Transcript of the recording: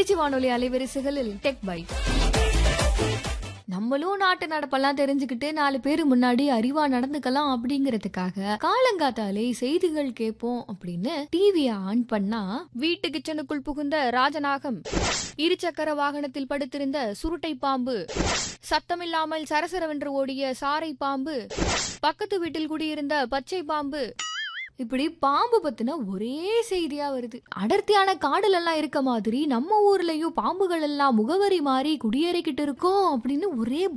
திருச்சி வானொலி அலைவரிசைகளில் tech byte நம்மளும் நாட்டு நடப்பெல்லாம் தெரிஞ்சுக்கிட்டு நாலு பேர் முன்னாடி அறிவா நடந்துக்கலாம் அப்படிங்கறதுக்காக காலங்காத்தாலே செய்திகள் கேட்போம் அப்படின்னு டிவிய ஆன் பண்ணா வீட்டு கிச்சனுக்குள் புகுந்த ராஜநாகம் இருசக்கர வாகனத்தில் படுத்திருந்த சுருட்டை பாம்பு சத்தமில்லாமல் சரசரவென்று ஓடிய சாரை பாம்பு பக்கத்து வீட்டில் குடியிருந்த பச்சை பாம்பு இப்படி பாம்பு பத்தின ஒரே செய்தியா வருது அடர்த்தியான காடுல எல்லாம் இருக்க மாதிரி நம்ம ஊர்லயும் பாம்புகள் எல்லாம் முகவரி மாறி குடியேறிக்கிட்டு இருக்கோம் அப்படின்னு ஒரே